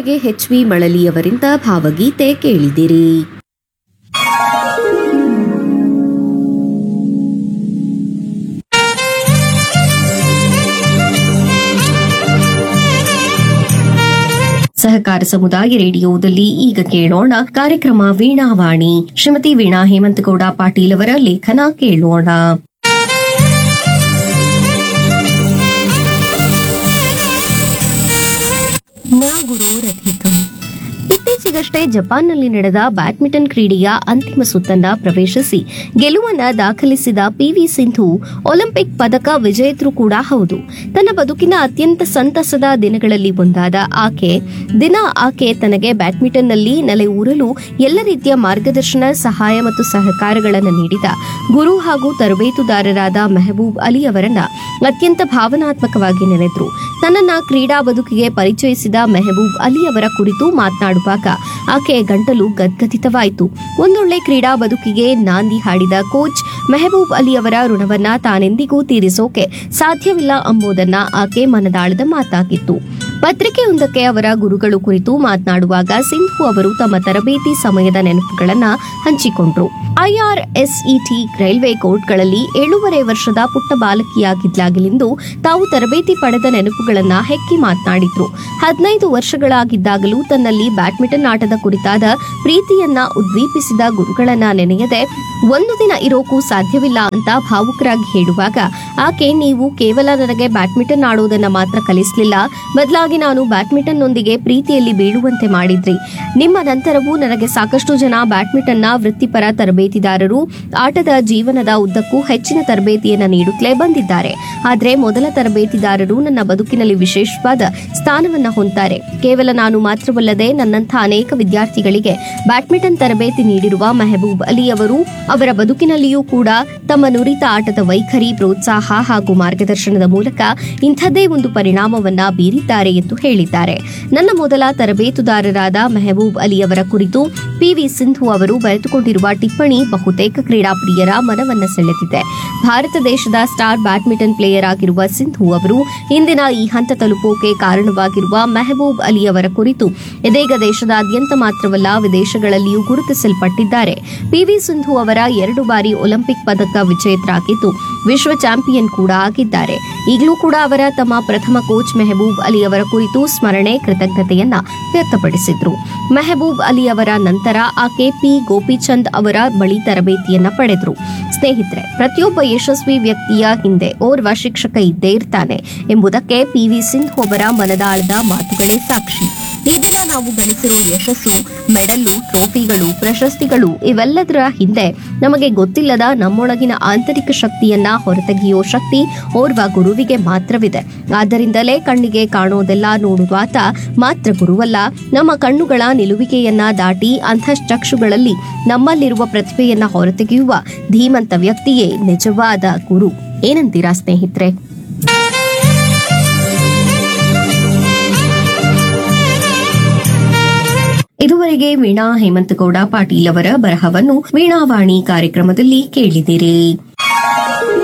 ಇದುವರೆಗೆ H V ಮಳಲಿಯವರಿಂದ ಭಾವಗೀತೆ ಕೇಳಿದಿರಿ ಸಹಕಾರ ಸಮುದಾಯ ರೇಡಿಯೋದಲ್ಲಿ ಈಗ ಕೇಳೋಣ ಕಾರ್ಯಕ್ರಮ ವೀಣಾವಾಣಿ ಶ್ರೀಮತಿ ವೀಣಾ ಹೇಮಂತಗೌಡ ಪಾಟೀಲ್ ಅವರ ಲೇಖನ ಕೇಳೋಣ ನ ಗುರೋರಧಿಕಂ ಇತ್ತೀಚೆಗಷ್ಟೇ ಜಪಾನ್ನಲ್ಲಿ ನಡೆದ ಬ್ಯಾಡ್ಮಿಂಟನ್ ಕ್ರೀಡೆಯ ಅಂತಿಮ ಸುತ್ತನ್ನ ಪ್ರವೇಶಿಸಿ ಗೆಲುವನ್ನ ದಾಖಲಿಸಿದ ಪಿವಿ ಸಿಂಧು ಒಲಿಂಪಿಕ್ ಪದಕ ವಿಜೇತರು ಕೂಡ ಹೌದು ತನ್ನ ಬದುಕಿನ ಅತ್ಯಂತ ಸಂತಸದ ದಿನಗಳಲ್ಲಿ ಒಂದಾದ ಆಕೆ ದಿನ ಆಕೆ ತನಗೆ ಬ್ಯಾಡ್ಮಿಂಟನ್ನಲ್ಲಿ ನೆಲೆ ಊರಲು ಎಲ್ಲ ರೀತಿಯ ಮಾರ್ಗದರ್ಶನ ಸಹಾಯ ಮತ್ತು ಸಹಕಾರಗಳನ್ನು ನೀಡಿದ ಗುರು ಹಾಗೂ ತರಬೇತುದಾರರಾದ ಮೆಹಬೂಬ್ ಅಲಿ ಅವರನ್ನ ಅತ್ಯಂತ ಭಾವನಾತ್ಮಕವಾಗಿ ನೆನೆದ್ರು ತನ್ನನ್ನ ಕ್ರೀಡಾ ಬದುಕಿಗೆ ಪರಿಚಯಿಸಿದ ಮೆಹಬೂಬ್ ಅಲಿ ಅವರ ಕುರಿತು ಮಾತನಾಡುವಾಗ ಆಕೆಯ ಗಂಟಲು ಗದ್ಗದಿತವಾಯಿತು ಒಂದೊಳ್ಳೆ ಕ್ರೀಡಾ ಬದುಕಿಗೆ ನಾಂದಿ ಹಾಡಿದ ಕೋಚ್ ಮೆಹಬೂಬ್ ಅಲಿ ಅವರ ಋಣವನ್ನ ತಾನೆಂದಿಗೂ ತೀರಿಸೋಕೆ ಸಾಧ್ಯವಿಲ್ಲ ಎಂಬುದನ್ನ ಆಕೆ ಮನದಾಳದ ಮಾತಾಗಿತ್ತು ಪತ್ರಿಕೆಯೊಂದಕ್ಕೆ ಅವರ ಗುರುಗಳು ಕುರಿತು ಮಾತನಾಡುವಾಗ ಸಿಂಧು ಅವರು ತಮ್ಮ ತರಬೇತಿ ಸಮಯದ ನೆನಪುಗಳನ್ನ ಹಂಚಿಕೊಂಡ್ರು ಐಆರ್ಎಸ್ಇಟಿ ರೈಲ್ವೆ ಕೋರ್ಟ್ಗಳಲ್ಲಿ ಏಳೂವರೆ ವರ್ಷದ ಪುಟ್ಟ ಬಾಲಕಿಯಾಗಿದ್ದಾಗಲಿಂದು ತಾವು ತರಬೇತಿ ಪಡೆದ ನೆನಪುಗಳನ್ನ ಹೆಕ್ಕಿ ಮಾತನಾಡಿದ್ರು ಹದಿನೈದು ವರ್ಷಗಳಾಗಿದ್ದಾಗಲೂ ತನ್ನಲ್ಲಿ ಬ್ಯಾಡ್ಮಿಂಟನ್ ಆಟದ ಕುರಿತಾದ ಪ್ರೀತಿಯನ್ನ ಉದ್ದೀಪಿಸಿದ ಗುರುಗಳನ್ನ ನೆನೆಯದೆ ಒಂದು ದಿನ ಇರೋಕ್ಕೂ ಸಾಧ್ಯವಿಲ್ಲ ಅಂತ ಭಾವುಕರಾಗಿ ಹೇಳುವಾಗ ಆಕೆ ನೀವು ಕೇವಲ ನನಗೆ ಬ್ಯಾಡ್ಮಿಂಟನ್ ಆಡೋದನ್ನ ಮಾತ್ರ ಕಲಿಸಲಿಲ್ಲ ಬದಲಾಗಿ ನಾನು ಬ್ಯಾಡ್ಮಿಂಟನ್ನೊಂದಿಗೆ ಪ್ರೀತಿಯಲ್ಲಿ ಬೀಳುವಂತೆ ಮಾಡಿದ್ರಿ ನಿಮ್ಮ ನಂತರವೂ ನನಗೆ ಸಾಕಷ್ಟು ಜನ ಬ್ಯಾಡ್ಮಿಂಟನ್ನ ವೃತ್ತಿಪರ ತರಬೇತಿದಾರರು ಆಟದ ಜೀವನದ ಉದ್ದಕ್ಕೂ ಹೆಚ್ಚಿನ ತರಬೇತಿಯನ್ನ ನೀಡುತ್ತಲೇ ಬಂದಿದ್ದಾರೆ ಆದರೆ ಮೊದಲ ತರಬೇತಿದಾರರು ನನ್ನ ಬದುಕಿನಲ್ಲಿ ವಿಶೇಷವಾದ ಸ್ಥಾನವನ್ನ ಹೊಂತಾರೆ ಕೇವಲ ನಾನು ಮಾತ್ರವಲ್ಲದೆ ನನ್ನಂಥ ಅನೇಕ ವಿದ್ಯಾರ್ಥಿಗಳಿಗೆ ಬ್ಯಾಡ್ಮಿಂಟನ್ ತರಬೇತಿ ನೀಡಿರುವ ಮೆಹಬೂಬ್ ಅಲಿ ಅವರು ಅವರ ಬದುಕಿನಲ್ಲಿಯೂ ಕೂಡ ತಮ್ಮ ನುರಿತ ಆಟದ ವೈಖರಿ ಪ್ರೋತ್ಸಾಹ ಹಾಗೂ ಮಾರ್ಗದರ್ಶನದ ಮೂಲಕ ಇಂಥದ್ದೇ ಒಂದು ಪರಿಣಾಮವನ್ನ ಬೀರಿದ್ದಾರೆ ಎಂದು ಹೇಳಿದ್ದಾರೆ ನನ್ನ ಮೊದಲ ತರಬೇತುದಾರರಾದ ಮೆಹಬೂಬ್ ಅಲಿ ಅವರ ಕುರಿತು ಪಿವಿ ಸಿಂಧು ಅವರು ಬರೆದುಕೊಂಡಿರುವ ಟಿಪ್ಪಣಿ ಬಹುತೇಕ ಕ್ರೀಡಾಪ್ರಿಯರ ಮನವನ್ನ ಸೆಳೆದಿದೆ ಭಾರತ ದೇಶದ ಸ್ಟಾರ್ ಬ್ಯಾಡ್ಮಿಂಟನ್ ಪ್ಲೇಯರ್ ಆಗಿರುವ ಸಿಂಧು ಅವರು ಇಂದಿನ ಈ ಹಂತ ತಲುಪೋಕೆ ಕಾರಣವಾಗಿರುವ ಮೆಹಬೂಬ್ ಅಲಿ ಅವರ ಕುರಿತು ಇದೀಗ ದೇಶದಾದ್ಯಂತ ಮಾತ್ರವಲ್ಲ ವಿದೇಶಗಳಲ್ಲಿಯೂ ಗುರುತಿಸಲ್ಪಟ್ಟಿದ್ದಾರೆ ಪಿವಿ ಸಿಂಧು ಅವರ ಎರಡು ಬಾರಿ ಒಲಿಂಪಿಕ್ ಪದಕ ವಿಜೇತರಾಗಿದ್ದು ವಿಶ್ವ ಚಾಂಪಿಯನ್ ಕೂಡ ಆಗಿದ್ದಾರೆ ಈಗಲೂ ಕೂಡ ಅವರ ತಮ್ಮ ಪ್ರಥಮ ಕೋಚ್ ಮೆಹಬೂಬ್ ಅಲಿ ಅವರ ಕುರಿತು ಸ್ಮರಣೆ ಕೃತಜ್ಞತೆಯನ್ನ ವ್ಯಕ್ತಪಡಿಸಿದ್ರು ಮೆಹಬೂಬ್ ಅಲಿ ಅವರ ನಂತರ ಆಕೆ ಪಿ ಗೋಪಿಚಂದ್ ಅವರ ಬಳಿ ತರಬೇತಿಯನ್ನ ಪಡೆದ್ರು ಸ್ನೇಹಿತರೆ ಪ್ರತಿಯೊಬ್ಬ ಯಶಸ್ವಿ ವ್ಯಕ್ತಿಯ ಹಿಂದೆ ಓರ್ವ ಶಿಕ್ಷಕ ಇದ್ದೇ ಇರ್ತಾನೆ ಎಂಬುದಕ್ಕೆ ಪಿವಿ ಸಿಂಧು ಅವರ ಮನದಾಳದ ಮಾತುಗಳೇ ಸಾಕ್ಷಿ ಈ ದಿನ ನಾವು ಗಳಿಸಿರೋ ಯಶಸ್ಸು ಮೆಡಲ್ಲು ಟ್ರೋಫಿಗಳು ಪ್ರಶಸ್ತಿಗಳು ಇವೆಲ್ಲದರ ಹಿಂದೆ ನಮಗೆ ಗೊತ್ತಿಲ್ಲದ ನಮ್ಮೊಳಗಿನ ಆಂತರಿಕ ಶಕ್ತಿಯನ್ನ ಹೊರತೆಗೆಯೋ ಶಕ್ತಿ ಓರ್ವ ಗುರುವಿಗೆ ಮಾತ್ರವಿದೆ ಆದ್ದರಿಂದಲೇ ಕಣ್ಣಿಗೆ ಕಾಣೋದೆಲ್ಲ ನೋಡುವಾತ ಮಾತ್ರ ಗುರುವಲ್ಲ ನಮ್ಮ ಕಣ್ಣುಗಳ ನಿಲುವಿಕೆಯನ್ನ ದಾಟಿ ಅಂತಃಚಕ್ಷುಗಳಲ್ಲಿ ನಮ್ಮಲ್ಲಿರುವ ಪ್ರತಿಭೆಯನ್ನ ಹೊರತೆಗೆಯುವ ಧೀಮಂತ ವ್ಯಕ್ತಿಯೇ ನಿಜವಾದ ಗುರು ಏನಂತೀರಾ ಸ್ನೇಹಿತರೆ ಇದುವರೆಗೆ ವೀಣಾ ಹೇಮಂತಗೌಡ ಪಾಟೀಲ್ ಅವರ ಬರಹವನ್ನು ವೀಣಾವಾಣಿ ಕಾರ್ಯಕ್ರಮದಲ್ಲಿ ಕೇಳಿದಿರಿ